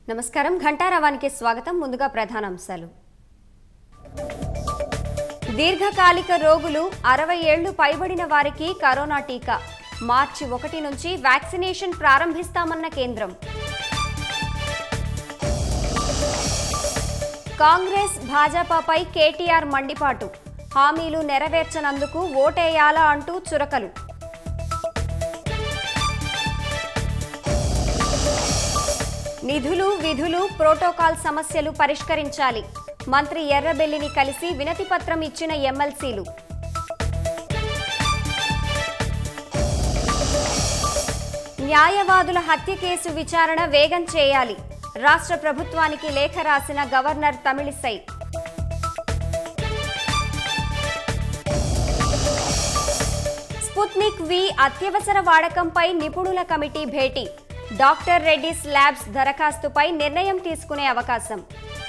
నమస్కారం ఘంటారావానికి స్వాగతం ముందుగా ప్రధానాంశాలు దీర్ఘకాలిక రోగులు అరవై ఏళ్లు పైబడిన వారికి కరోనా టీకా మార్చి ఒకటి నుంచి వ్యాక్సినేషన్ ప్రారంభిస్తామన్న కేంద్రం కాంగ్రెస్ భాజపాపై కేటీఆర్ మండిపాటు హామీలు నెరవేర్చనందుకు ఓటేయాలా అంటూ చురకలు నిధులు విధులు ప్రోటోకాల్ సమస్యలు పరిష్కరించాలి మంత్రి ఎర్రబెల్లిని కలిసి వినతి పత్రం ఇచ్చిన ఎమ్మెల్సీలు న్యాయవాదుల హత్య కేసు విచారణ వేగం చేయాలి రాష్ట్ర ప్రభుత్వానికి లేఖ రాసిన గవర్నర్ తమిళిసై స్పుత్నిక్ వి అత్యవసర వాడకంపై నిపుణుల కమిటీ భేటీ డాక్టర్ రెడ్డిస్ ల్యాబ్స్ దరఖాస్తుపై నిర్ణయం తీసుకునే అవకాశం